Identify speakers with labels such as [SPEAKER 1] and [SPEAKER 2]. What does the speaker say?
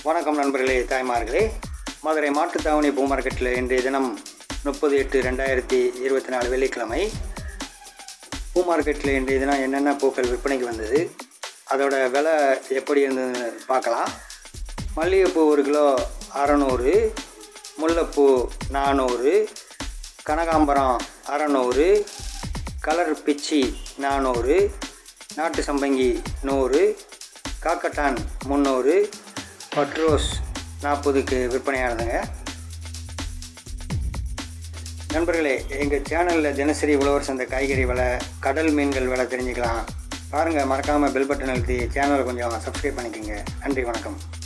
[SPEAKER 1] வணக்கம் நண்பர்களே தாய்மார்களே மதுரை மாட்டுத்தாவணி பூ மார்க்கெட்டில் இன்றைய தினம் முப்பது எட்டு ரெண்டாயிரத்தி இருபத்தி நாலு வெள்ளிக்கிழமை பூ மார்க்கெட்டில் இன்றைய தினம் என்னென்ன பூக்கள் விற்பனைக்கு வந்தது அதோட விலை எப்படி இருந்ததுன்னு பார்க்கலாம் மல்லிகைப்பூ ஒரு கிலோ அறநூறு முல்லைப்பூ நானூறு கனகாம்பரம் அறநூறு கலர் பிச்சி நானூறு நாட்டு சம்பங்கி நூறு காக்கட்டான் முந்நூறு பட்ரோஸ் நாற்பதுக்கு விற்பனையானதுங்க நண்பர்களே எங்கள் சேனலில் தினசரி உழவர் சந்தை காய்கறி விலை கடல் மீன்கள் விலை தெரிஞ்சுக்கலாம் பாருங்கள் மறக்காமல் பெல் பட்டன் அழுத்தி சேனலை கொஞ்சம் சப்ஸ்கிரைப் பண்ணிக்கோங்க நன்றி வணக்கம்